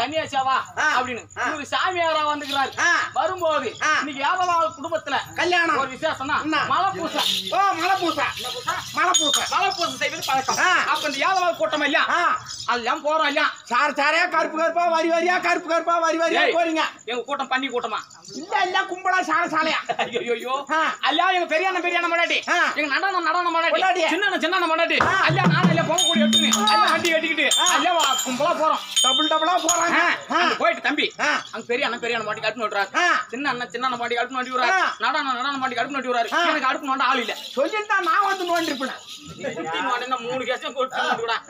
சன்னியாசியாவா ஆ. அப்படின்னு ஆ. இவரு சாமியாரா வந்துக்கிறாரு ஆ. வரும்போது ஆ. இன்னைக்கு யாதவாள் குடும்பத்துல கல்யாணம் ஒரு விசேஷம்னா என்ன? மலை பூசை ஓ மலை பூசை மலை பூசை மலை பூசை செய்வது பழக்கம் ஆ. அப்ப இந்த யாதவாள் கூட்டம் இல்லையா ஆ அதெல்லாம் போறோம் இல்லையா சார் சாரையா கருப்பு கருப்பா வரி வரியா கருப்பு கருப்பா வரி வரியா ஏய். போறீங்க எங்க கூட்டம் பண்ணி கூட்டமா இல்ல இல்ல கும்பலா சால சாலையா ஐயோ ஆ. அல்லா எங்க பெரியான பெரியான மடாட்டி ஆ. எங்க நடனம் நடனம் மடாட்டி பொண்டாட்டி. சின்ன சின்ன மடாட்டி ஆ. அல்லா நான் இல்ல போக கூடிய எடுத்துன்னு அல்லா வண்டி கட்டிக்கிட்டு ஆ. அல்லா வா- கும்பலா போறோம் டபுள் டபுளா போறாங்க ஆ. ஆ. அங்க போயிட்டு தம்பி ஆ. அங்க பெரிய அண்ணன் பெரிய அண்ணன் மாட்டி கட்டு நோட்டுறாரு ஆ. சின்ன அண்ணன் சின்ன அண்ணன் மாட்டி கட்டு நோட்டி விடுறாரு ஆ. நடனம் நடனம் மாட்டி கட்டு நோட்டி விடுறாரு ஆ. எனக்கு அடுப்பு நோண்ட ஆள் இல்ல சொல்லிட்டு தான் நான் வந்து நோண்டிருப்பேன் நீ குட்டி நோண்டினா மூணு கேசம் கொட்டு நோண்டி விடா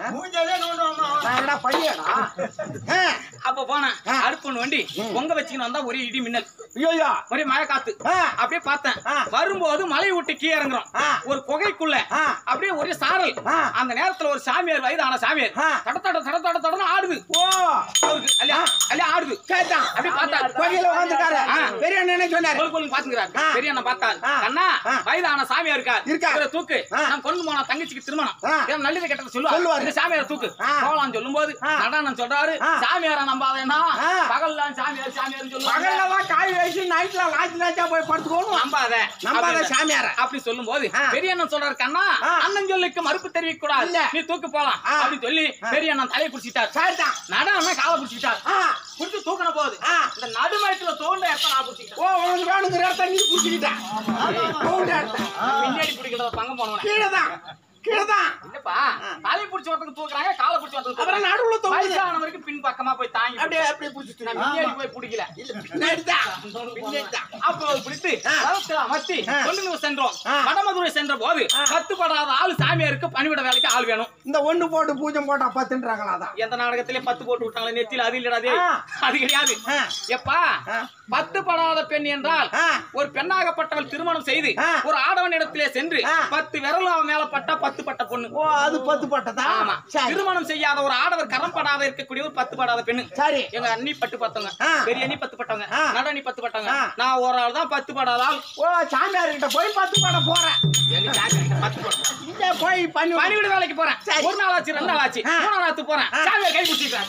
நான் என்னடா பையனா ஆ. அப்ப போனேன் ஆ. அடுப்பு நோண்டி பொங்க வச்சுக்கின்னு வந்தா ஒரே இடி மின்னல் ஐயோயோ ஒரே மழை காத்து ஆ. அப்படியே பார்த்தேன் ஆ. வரும்போது மலை விட்டு கீழே இறங்குறோம் ஆ. ஒரு குகைக்குள்ள ஆ. அப்படியே ஒரே சாரல் ஆ. அந்த நேரத்துல ஒரு சாமியார் வயதான சாமியார் ஆ. தட தட தட தட தடன்னு ஆடுது ஓ அவருக்கு அல்ல அல்ல ஆடுது கேட்டான் அப்படியே பார்த்தா கோயில உட்காந்துருக்காரு ஆ. பெரிய அண்ணன் சொன்னாரு கொல் கொல் பாத்துக்கிறாரு ஆ. பெரிய அண்ணன் பார்த்தாரு ஆ. அண்ணா ஆ. வயதான சாமியார் இருக்கார் இருக்கார். இவரை தூக்கு ஆ. நான் கொண்டு போன தங்கச்சிக்கு திருமணம் ஆ. ஏன் நல்லது கெட்டது சொல்லுவார் சொல்லுவாரு. இந்த சாமியார் தூக்கு ஆ. போலாம் சொல்லும்போது ஆ. நடனம் சொல்றாரு ஆ. சாமியார நம்பாதேன்னா ஆ. பகல்ல சாமியார் சாமியார் சொல்லுவாங்க பகல்ல தான் காய் வச்சு நைட்ல லாட்ஜ் லாட்ஜா போய் படுத்துக்கோணும் நம்பாத நம்பாத அப்படின்னு- சாமியார அப்படி சொல்லும் போது ஆ. பெரிய அண்ணன் சொல்றாரு கண்ணா ஆ. அண்ணன் சொல்லுக்கு மறுப்பு தெரிவிக்க கூடாது இல்ல. நீ தூக்கு போலாம் ஆ. அப்படின்னு சொல்லி பெரிய அண்ணன் தலையை பிடிச்சிட்டார் சரிதான் நடனம் காலை பிடிச்சிட்டார் ஆ பிடிச்சு தூக்கின போது ஆ. இந்த நடுமயத்துல தோண்ட இடத்த நான் பிடிச்சிக்கிட்டேன் ஓ உனக்கு வேணுங்கிற இடத்த நீ பிடிச்சிக்கிட்டேன் உன் இடத்த. பின்னாடி பிடிக்கிறத பங்கம் போனவனே கீழே தான் கீழே தான் இல்லப்பா தலை பிடிச்ச ஒருத்தருக்கு தூக்குறாங்க காலை பிடிச்ச ஒருத்தருக்கு அப்புறம் தூக்குறாங்க. நடுவுல தொங்குது வயசானவருக்கு பின் பக்கமா போய் தாங்கி அப்படியே அப்படியே பிடிச்சிட்டு நான் பின்னாடி போய் பிடிக்கல பின்னாடி தான் பின்னாடி தான் அப்போ பிடித்து ஆ. ரதத்துல அமர்த்தி ஆ. கொண்டு சென்றோம் ஆ. வடமதுரை சென்ற போது ஆ. கத்துப்படாத ஆளு சாமியாருக்கு பணிவிட வேலைக்கு ஆள் வேணும் இந்த ஒண்ணு போட்டு பூஜை போட்டா பத்துன்றாங்களா அதான் எந்த நாடகத்திலே பத்து போட்டு விட்டாங்களே நெத்தியில அது இல்லடா டேய். ஆ. அது கிடையாது ஆ. எப்பா ஆ. பத்து படாத பெண் என்றால் ஆ. ஒரு பெண்ணாகப்பட்டவள் திருமணம் செய்து ஆ. ஒரு ஆடவன் இடத்திலே சென்று ஆ. பத்து விரல் அவன் மேல பட்டா பத்து பட்ட பொண்ணு ஓ அது பத்து பட்டதா ஆமா சரி திருமணம் செய்யாத ஒரு ஆடவர் கரம் படாத இருக்கக்கூடிய ஒரு பத்து படாத பெண்ணு சரி எங்க அண்ணி பட்டு பத்தவங்க ஆ. பெரிய அண்ணி பத்து பட்டவங்க ஆ. நட அண்ணி பத்து பட்டவங்க ஆ. நான் ஒரு ஆள் தான் பத்து படாத ஆள் ஓ சாமியார் கிட்ட போய் பத்து பட போறேன் எங்க ஜாக்கிரதை, பத்து படம் இங்க போய் பண்ணி பணிவிட வேலைக்கு போறேன் சரி. ஒரு நாள் ஆச்சு ரெண்டு நாள் ஆச்சு ஆ. மூணாம் நாள் போறேன் ஆ. சாமியார் கை பிடிச்சிக்கிறேன்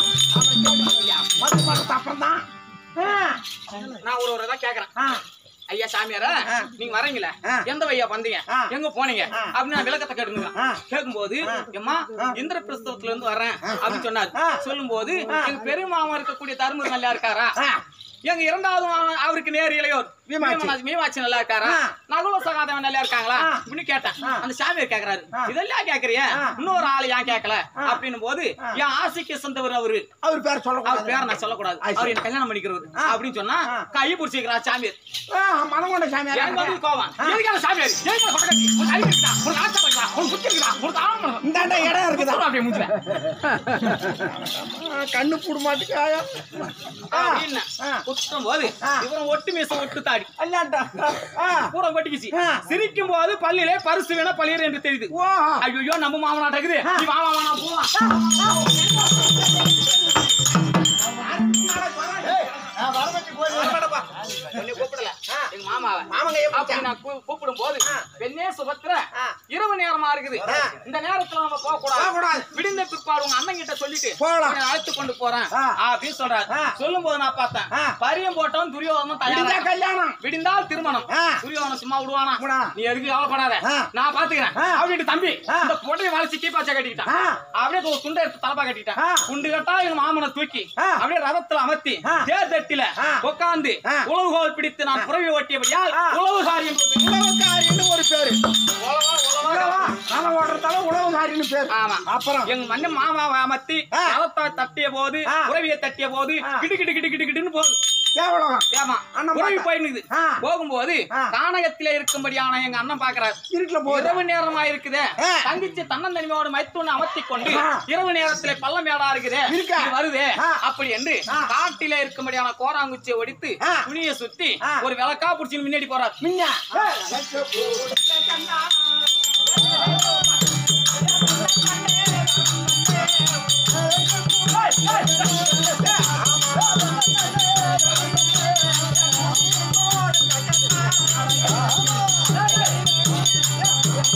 பத்து படத்து அப்புறம் தான் நான் ஒரு ஒரு தான் கேக்குறேன் ஐயா சாமியாரா ஆ. நீங்க வரீங்களே ஆ. எந்த வழியா வந்தீங்க ஆ. எங்க போனீங்க ஆ. அப்படின்னு நான் விளக்கத்தை கேட்டுங்க ஆ. கேட்கும்போது ஆ. எம்மா ஆ. இந்திர பிரஸ்தவத்துல இருந்து வர்றேன் அப்படின்னு சொன்னார் ஆ. சொல்லும்போது ஆ. எங்க பெருமாமா இருக்கக்கூடிய தருமர் நல்லா இருக்காரா ஆ. எங்க இரண்டாவது மாமன் அவருக்கு நேர் இளையோர் மீமாட்சி. மீமாட்சி மீமாட்சி நல்லா இருக்காரா ஆ. நகுல சகாதேவன் நல்லா இருக்காங்களா ஆ. அப்படின்னு கேட்டேன் ஆ. அந்த சாமியார் கேக்குறாரு ஆ. இதெல்லாம் கேக்குறிய ஆ. இன்னொரு ஆள் ஏன் கேட்கல ஆ. அப்படின்னு போது ஆ. என் ஆசைக்கு சொந்தவர் அவரு அவர் பேர் அவர் சொல்லக்கூடாது பேரை நான் சொல்லக்கூடாது ஆ, சரி. அவர் என்ன கல்யாணம் பண்ணிக்கிறவர் ஆ. அப்படின்னு சொன்னா ஆ. கை பிடிச்சிக்கிறா சாமியார் ஆ, மனங்கொண்ட எனக்கு வந்து சாமியார் கோவம் ஆ. எதுக்காக சாமியார் எதுக்காக பக்கத்து ஒரு அறிவு இருக்குதா ஒரு ஆச்சாரம் இருக்குதா ஒரு புத்தி இருக்குதா ஒரு தாமரம் இந்தாண்ட இடம் இருக்குதா அப்படியே முடிச்சுவேன் ஆ, கண்ணு புடு மாட்டுக்கு அப்படின்னு ஆ. குத்தும் போது ஆ. இவரும் ஒட்டு மீச ஒட்டு தாடி அல்லாண்டா ஆ பூரா கொட்டிக்கிச்சு ஆ. சிரிக்கும் போது பல்லிலே பரிசு வேணா பள்ளியர் என்று தெரியுது ஓ ஐயோ நம்ம மாமனாட்ட இருக்குது ஆ. நீ வா வா வா நான் போலாம் வரமாட்டப்பா. உன்னை கூப்பிடல எங்க மாமாவை மாமங்க எப்படி அப்படி நான் கூ- கூப்பிடும் போது ஆ. பெண்ணே சுபத்திர ஆ. இரவு நேரமா இருக்குது ஆ. இந்த நேரத்துல நம்ம போக கூடாது போகக்கூடாது. விடிந்த பிற்பாடு உங்க அண்ணன் கிட்ட சொல்லிட்டு போகலாம். உன்னை அழைத்து கொண்டு போறேன் ஆ. அப்படின்னு சொல்றாரு ஆ. சொல்லும் போது நான் பார்த்தேன் ஆ. பரியம் போட்டவன் துரியோதனும் இந்தா தயாரா கல்யாணம் விடிந்தால் திருமணம் ஆ. துரியோதன சும்மா விடுவானா விடா. நீ எதுக்கு கவலைப்படாத ஆ. நான் பாத்துக்கிறேன் ஆ. அப்படின்ட்டு தம்பி ஆ. இந்த பொட்டையை வளைச்சு கீப்பாச்சா கட்டிக்கிட்டான் ஆ. அப்படியே ஒரு துண்டை எடுத்து தலப்பா கட்டிட்டான் ஆ. குண்டு கட்டா எங்க மாமனை தூக்கி ஆ. அப்படியே ரதத்துல அமர்த்தி ஆ. தேர் தட்டில ஆ. உட்கார்ந்து ஆ. உழவுகோல் பிடித்து நான் புறவி ஓட்டியபடியால் ஆ. உழவுகாரியம் உழவுக்காரின்னு ஒரு பேரு உழவா, உழவா. உழவா ரத ஓடுறதால உழவுக்காரின்னு பேரு ஆமா அப்புறம் எங்க மண்ணு மாமாவை அமர்த்தி ஆ. ரதத்தை தட்டிய போது ஆ. உறவியை தட்டிய போது ஆ. கிடு கிடு கிடு கிடு கிடுன்னு போகுது தேவலோகம் ஏமா அண்ணன் உறவி பார்த்தா. போயிடுது ஆ. போகும்போது ஆ. கானகத்திலே இருக்கும்படியான எங்க அண்ணன் பாக்குறாரு இருட்டுல போகுது இரவு நேரமா இருக்குதே ஆ. தங்கிச்சு தன்னந்தனிமையோட மைத்துன்னு அமர்த்தி கொண்டு ஆ. இரவு நேரத்திலே பள்ளமேடா இருக்குதே இருக்கா? இது வருதே ஆ. அப்படி என்று ஆ. காட்டிலே இருக்கும்படியான கோராங்குச்சியை ஒடித்து ஆ. துணியை சுத்தி ஆ. ஒரு விளக்கா புடிச்சு முன்னாடி போறாரு மின்ன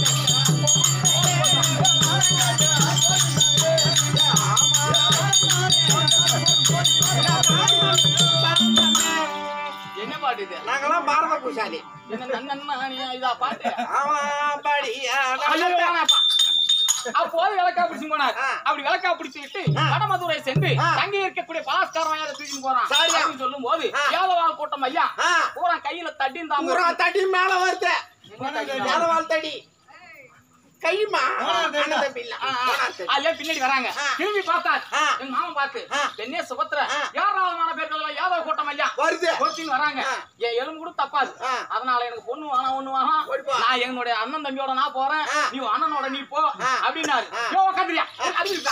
ஆமா என்ன பாட்டு இது நாங்கெல்லாம் பாரத பூசாலி என்ன நன்னன்னா இதா பாட்டு அவன் படி ஐயோ, வேணாப்பா. அப்போது விளக்கா பிடிச்சு போனார் ஆ. அப்படி விளக்கா பிடிச்சுக்கிட்டு ஆ. வடமதுரை சென்று ஆ. தங்கி இருக்கக்கூடிய பலாஸ்காரம் யாரை தூக்கிட்டு போறான் சரியா. அப்படின்னு சொல்லும் போது ஆ. யாதவால் கூட்டம் ஐயா ஆ. பூரா கையில தட்டி பூரா தடி மேல வருது எங்க தட்டி? யாதவால் தடி கையுமா அண்ணன் தம்பி இல்ல ஆ, ஆ. போனார் தடி. அதுல பின்னாடி வராங்க ஆ. திரும்பி பார்த்தார் ஆ. எங்க மாமன் பார்த்து ஆ. பெண்ணே சுபத்திர ஆ. யாராளமான பேர்கள் எல்லாம் யாதவ கூட்டம் ஐயா வருது கோச்சின்னு வராங்க ஆ. என் எலும்பு கூட தப்பாது ஆ. அதனால எனக்கு பொண்ணு வேணாம் ஒண்ணு வேணாம் ஓடிப்போ. நான் என்னுடைய அண்ணன் தம்பியோட நான் போறேன் ஆ. நீ உன் அண்ணனோட நீ போ ஆ. அப்படின்னாரு ஆ. யோ உக்காந்துறியா அது இருக்கா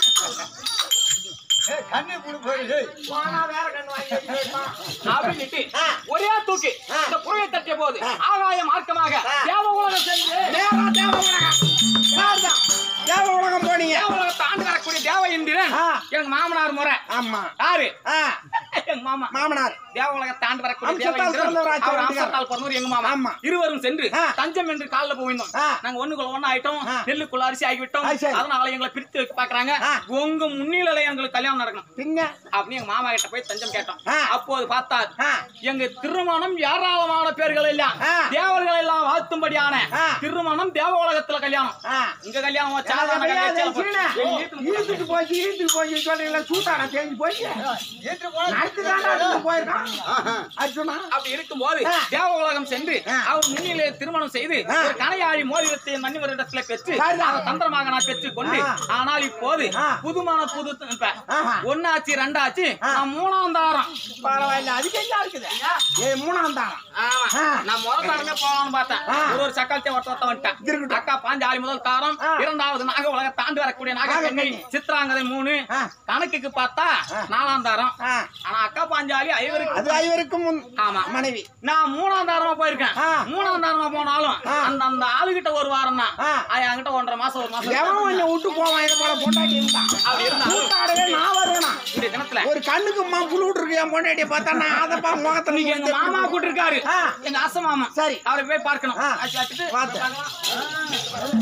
போனா வேற கண்ணு வாங்கி வச்சிருப்பான். அப்படின்னுட்டு ஆ. ஒரே தூக்கி ஆ. இந்த புறையை தட்டிய போது ஆ. ஆகாய மார்க்கமாக ஆ. தேவ உலகம் சென்று நேரா தேவ உலகம் யார்தான்? தேவ உலகம் போனீங்க தேவ உலகத்தை ஆண்டு வரக்கூடிய தேவ இந்திரன் ஆ. எங்க மாமனார் முறை ஆமா யாரு ஆ, எங்க மாமா மாமனார் தேவ உலகத்தை ஆண்டு வரக்கூடிய தேவ அம்சத்தால் இந்திரன் பிறந்தவர் ஆச்சு அவர் அவருக்கு. அம்சத்தால் பிறந்தவர் எங்க மாமா ஆமா. இருவரும் சென்று ஆ. தஞ்சம் என்று காலில் போயிருந்தோம் ஆ. நாங்க ஒண்ணுக்குள்ள ஒண்ணு ஆயிட்டோம் ஆ. நெல்லுக்குள்ள அரிசி ஆகிவிட்டோம் அது சரி. அதனால எங்களை பிரித்து வைக்க பாக்குறாங்க ஆ. உங்க முன்னிலையில எங்களுக்கு கல்யாணம் நடக்கணும் பின்ன அப்படின்னு எங்க மாமா கிட்ட போய் தஞ்சம் கேட்டோம் ஆ. அப்போது பார்த்தார் ஆ. எங்க திருமணம் ஏராளமான பேர்கள் எல்லாம் ஆ. தேவர்கள் எல்லாம் வாழ்த்தும்படியான ஆ. திருமணம் தேவ உலகத்துல கல்யாணம் ஆ. இங்க கல்யாணம் வச்சா அது சாதாரண கிடையாது, கல்யாணம் சீன. எங்க வீட்டுல ஈத்துட்டு போச்சு ஈத்துட்டு போச்சு சொல்றீங்களா சூட்டாடா தேஞ்சு போச்சு நடத்துதாண்டா எடுத்து போயிருக்கான் அர்ஜுனா அப்படி இருக்கும்போது ஆ. தேவ உலகம் சென்று ஆ. அவர் முன்னிலே திருமணம் செய்து ஆ. ஒரு கனையாழி மோதிரத்தை மன்னிவரிடத்துல பெற்று சரிதான். அதை தந்திரமாக நான் பெற்றுக் கொண்டு ஆ. ஆனால் இப்போது ஆ. புதுமான புது இப்ப ஆஹா. ஒன்னாச்சு ரெண்டாச்சு ஆ. நான் மூணாம் தாரம் பரவாயில்ல அதுக்கு என்ன இருக்குது ஏ மூணாம் தாரம் ஆமா. ஆ. நான் முதல் தாரமே போகலாம்னு பார்த்தேன் ஆ. ஒரு ஒரு சக்கரத்தை ஒருத்த ஒருத்த வந்துட்டேன் இருக்கட்டும். அக்கா பாஞ்சாலி முதல் தாரம் ஆ. இரண்டாவது நாக உலக தாண்டி வரக்கூடிய நாகக்கண்ணி நாகக்கண்ணி. சித்ராங்கதை மூணு ஆ. கணக்குக்கு பார்த்தா ஆ. நாலாம் தாரம் ஆ, ஆனா அக்கா பாஞ்சாலி ஐவருக்கு அது ஐவருக்கும் முன் ஆமா மனைவி நான் மூணாம் தாரமா போயிருக்கேன் ஆ. மூணாம் தாரமா போனாலும் ஆ. அந்த அந்த ஆளுகிட்ட ஒரு வாரம் தான் ஆ. என்கிட்ட ஒன்றரை மாசம் ஒரு மாசம் எவன் உன்னை விட்டு போவான் இதை போல பொண்டாட்டி இருந்தான் அப்படி இருந்தாலும் கூட்டாடவே நான் வருவேனா இந்த தினத்துல ஒரு கண்ணுக்கு மா புழு விட்டுருக்கு என் பொண்டாட்டியை பார்த்தா நான் அதை பா முகத்துல இன்னைக்கு எங்க மாமா கூட்டிருக்காரு ஆ. எங்க அச மாமா சரி. அவரை போய் பார்க்கணும் ஆ. ஆச்சு, ஆச்சுட்டு பார்த்து. பார்க்கலாம்.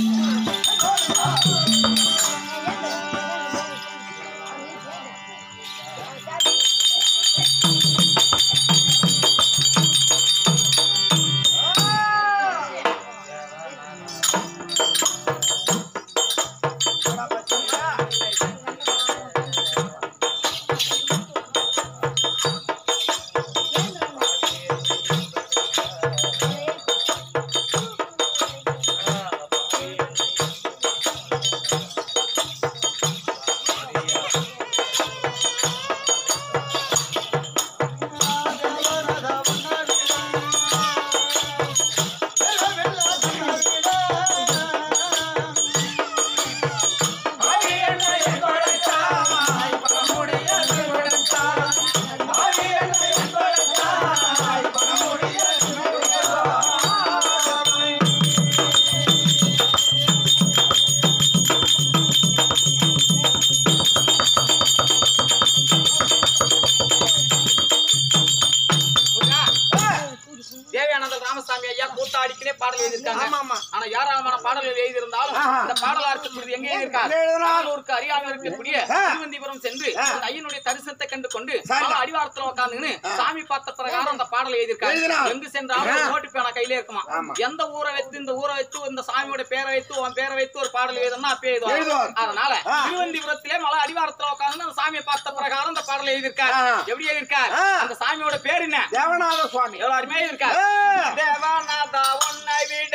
தேவயானந்த ராமசாமி ஐயா கூத்தாடிக்கினே பாடல் எழுதியிருக்காங்க ஆமா, ஆமா. ஆனா யாராமான பாடல்கள் எழுதியிருந்தாலும் ஆஹா. இந்த பாடலா இருக்கக்கூடியது எங்கே இருக்கார் எங்க எழுதுறார்? கடலூருக்கு அறியாமல் இருக்கக்கூடிய ஆ. திருவந்திபுரம் சென்று ஆ. அந்த ஐயனுடைய தரிசனத்தை கண்டு கொண்டு சரி. பல அடிவாரத்துல உட்காந்துன்னு சாமி பார்த்த பிரகாரம் அந்த பாடல் எழுதியிருக்காரு எழுதினார். எங்கு சென்றாலும் ஆ. ஒரு நோட்டு பேனா கையிலே இருக்குமா ஆமா. எந்த ஊரை வைத்து இந்த ஊரை வைத்து இந்த சாமியோட பேரை வைத்து உன் பேரை வைத்து ஒரு பாடல் எழுதணும்னா அப்பயே எழுதுவார் எழுதுவார். அதனால ஆ. திருவந்திபுரத்திலே மலை அடிவாரத்துல உட்காந்து அந்த சாமியை பார்த்த பிரகாரம் அந்த பாடல் எழுதியிருக்காரு ஆ. எப்படி எழுதியிருக்கார் ஆ. அந்த சாமியோட பேர் என்ன தேவநாத சுவாமி எவ்வளவு அருமையா இருக்கார் ஏ, தேவநாதா உன்னை விட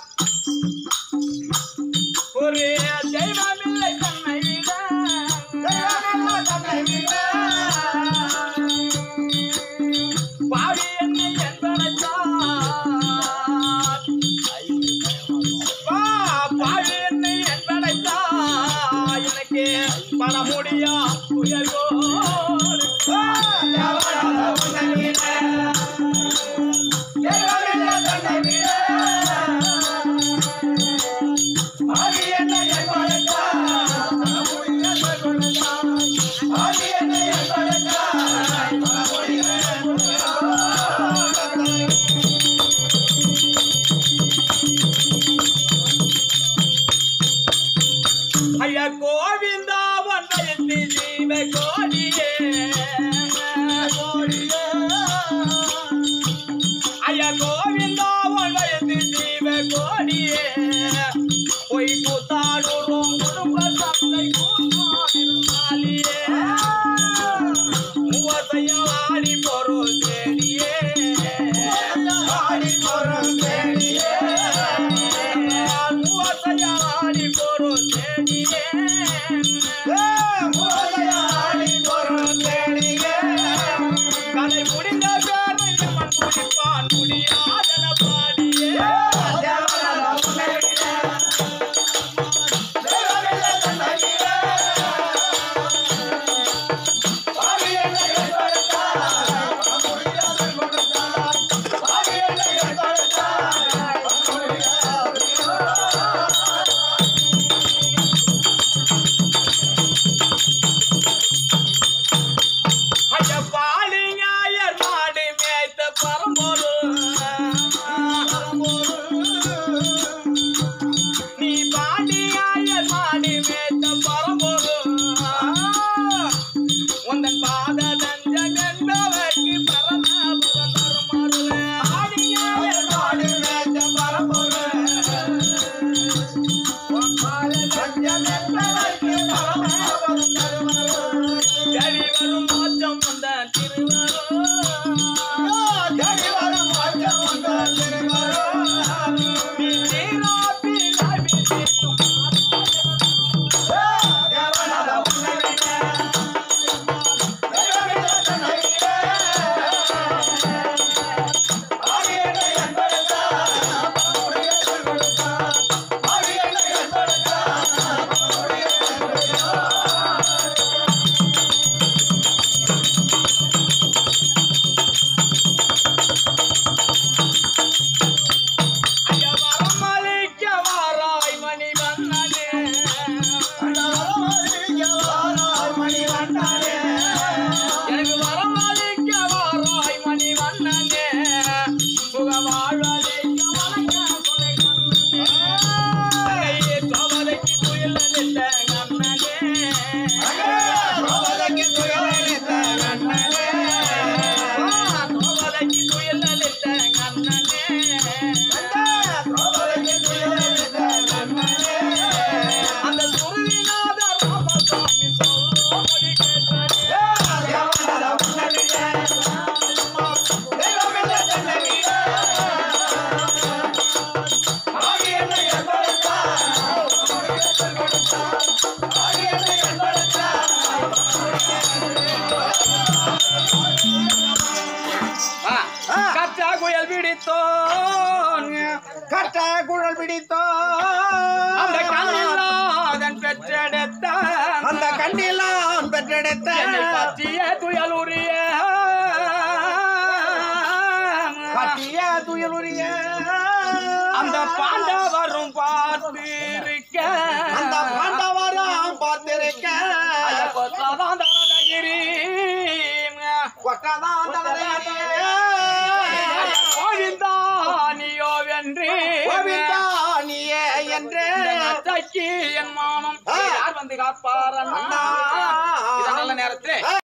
ஒரு தெய்வமில்லை தன்னை விட தேவநாத தன்னை விட. பாவி என்னை என்பதைத்தான் பா, பாவி என்னை என்பதைத்தான் எனக்கு பட முடியா உயர்வோர் தேவநாத உன்னை விட. தேவநாத தன்னை விட. ஆதி என்னை என்பதற்காய். ஆதி என்னை என்பதற்காய். ஐயா கோவிந்தா வந்தயந்தி ஜீவ கோ கோடியே ஐயா கோவிந்தா உன் வயது ஜீவ கோடியே பொய் கூத்தாடுறோம் குடும்ப சந்தை கூத்தாடியே மூவத்தையாடி பொருள் தேடியே ஆடி பொருள் தேடியே மூவத்தையாடி பொருள் தேடியே மூவத்தையாடி பொருள் தேடியே கலை முடிந்த பேரை மண் குடிப்பான் முடியாதன பாடியே ஐய பாலிங்காயர் மாடு மேய்த்த பரம்பொருள் நீ பாண்டியாயர் மாடு மேய்த்த பரம்பொருள் உந்தன் பாத தஞ்சம் என்பவர்க்கு பரமபுரம் தருமருள் பாண்டியாயர் மாடு மேய்த்த பரம்பொருள் உன் பாத தஞ்சம் என்பவர்க்கு பரமபுரம் தருமருள் தேடி வரும் மாற்றம் வந்த திருவருள் தேடி வரும் மாற்றம் வந்த திருவருள் நீ நீராப்பி நாவி தீர்க்கும் தேவனத உன்னவிட தெய்வமிட தன்னையிட ஆரியனை என்படுத்தா பரமுடைய சொல்கொடுத்தா ஆரியனை என்படுத்தா பரமுடைய சொல்கொடுத்தா ஐயா வரமளிக்க வாராய் மணி வண்ணனே எனக்கு வரமளிக்க வாராய் மணி வண்ணனே சுக வாழ்வதைக்க வணங்க கொலை கண்ணனே கவலைக்கு துயில் அளித்த கண்ணனே கவலைக்கு துயில் அளித்த கண்ணனே கவலைக்கு துயில் அளித்த கண்ணனே அந்த சுருவிநாத ராமசாமி சொல்லும் மொழி கச்சா குயல் பிடித்தோன் கட்ட குழல் பிடித்தோ அந்த கண்ணில்லாதன் பெற்றெடுத்த அந்த கண்ணிலாம் பெற்றெடுத்த என்னை பற்றிய துயல் உரிய பட்டிய துயலுரிய அந்த பாண்டவரும் பார்த்திருக்க அந்த பாண்டவராம் பார்த்திருக்க அந்த கொத்தாதான் தனதகிரி கொட்டதான் தலையே கோவிந்தா நீயோ வென்று கோவிந்தா நீயே என்று இந்த நத்தைக்கு என் மானம் ஆ. யார் வந்து காப்பார் அண்ணா அண்ணா. இந்த நல்ல நேரத்தில் ஆ.